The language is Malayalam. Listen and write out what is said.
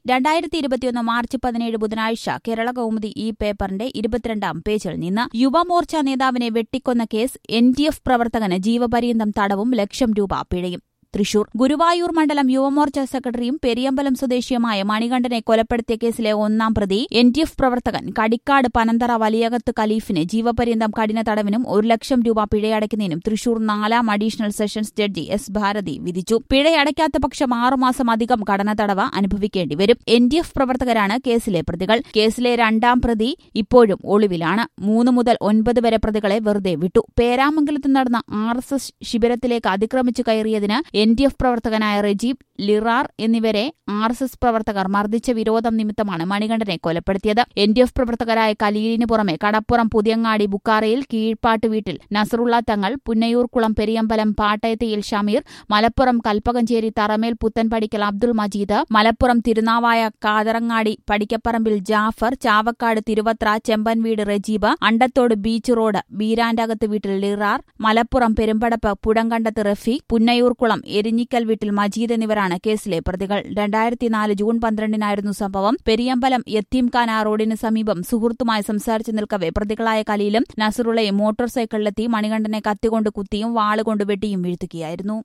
രണ്ടായിരത്തി ഇരുപത്തിയൊന്ന് മാർച്ച് പതിനേഴ് ബുധനാഴ്ച കേരള കൗമുദി ഈ പേപ്പറിന്റെ ഇരുപത്തിരണ്ടാം പേജിൽ നിന്ന് യുവമോർച്ച നേതാവിനെ വെട്ടിക്കൊന്ന കേസ് എൻ ഡി എഫ് പ്രവർത്തകന് ജീവപര്യന്തം തടവും ലക്ഷം രൂപ പിഴയും തൃശൂർ ഗുരുവായൂർ മണ്ഡലം യുവമോർച്ച സെക്രട്ടറിയും പെരിയമ്പലം സ്വദേശിയുമായ മണികണ്ഠനെ കൊലപ്പെടുത്തിയ കേസിലെ ഒന്നാം പ്രതി എൻ ഡി എഫ് പ്രവർത്തകൻ കടിക്കാട് പനന്തറ വലിയകത്ത് ഖലീഫിന് ജീവപര്യന്തം കഠിന തടവിനും ഒരു ലക്ഷം രൂപ പിഴയടയ്ക്കുന്നതിനും തൃശൂർ നാലാം additional sessions judge S Bharathi വിധിച്ചു പിഴയടയ്ക്കാത്ത പക്ഷം ആറുമാസം അധികം കടന തടവ് അനുഭവിക്കേണ്ടി വരും എൻ ഡി എഫ് പ്രവർത്തകരാണ് കേസിലെ പ്രതികൾ കേസിലെ രണ്ടാം പ്രതി ഇപ്പോഴും ഒളിവിലാണ് മൂന്ന് മുതൽ ഒൻപത് വരെ പ്രതികളെ വെറുതെ വിട്ടു പേരാമംഗലത്ത് നടന്ന ആർ എസ് എസ് ശിബിരത്തിലേക്ക് അതിക്രമിച്ചു കയറിയതിന് എൻ ഡി എഫ് പ്രവർത്തകനായ റജീബ് ലിറാർ എന്നിവരെ ആർ എസ് എസ് പ്രവർത്തകർ മർദ്ദിച്ച വിരോധം നിമിത്തമാണ് മണികണ്ഠനെ കൊലപ്പെടുത്തിയത് എൻ ഡി എഫ് പ്രവർത്തകരായ കലീലിന് പുറമെ കടപ്പുറം പുതിയങ്ങാടി ബുക്കാറയിൽ കീഴ്പാട്ട് വീട്ടിൽ നസറുള്ള തങ്ങൾ പുന്നയൂർക്കുളം പെരിയമ്പലം പാട്ടയത്തിയിൽ ഷമീർ മലപ്പുറം കൽപ്പകഞ്ചേരി തറമേൽ പുത്തൻപടിക്കൽ അബ്ദുൾ മജീദ് മലപ്പുറം തിരുനാവായ കാതറങ്ങാടി പടിക്കപ്പറമ്പിൽ ജാഫർ ചാവക്കാട് തിരുവത്ര ചെമ്പൻവീട് റജീബ് അണ്ടത്തോട് ബീച്ച് റോഡ് ബീരാന്റകത്ത് വീട്ടിൽ ലിറാർ മലപ്പുറം പെരുമ്പടപ്പ് പുടങ്കണ്ടത്ത് റഫീഖ് പുന്നയൂർക്കുളം എരിഞ്ഞിക്കൽ വീട്ടിൽ മജീദ് എന്നിവരാണ് കേസിലെ പ്രതികൾ രണ്ടായിരത്തിനാല് ജൂൺ പന്ത്രണ്ടിനായിരുന്നു സംഭവം പെരിയമ്പലം യത്തീംഖാന റോഡിന് സമീപം സുഹൃത്തുമായി സംസാരിച്ചു നിൽക്കവെ പ്രതികളായ കലീലും നസറുള്ളയും മോട്ടോർ സൈക്കിളിലെത്തി മണികണ്ഠനെ കത്തികൊണ്ട് കുത്തിയും വാളുകൊണ്ട് വെട്ടിയും വീഴ്ത്തുകയായിരുന്നു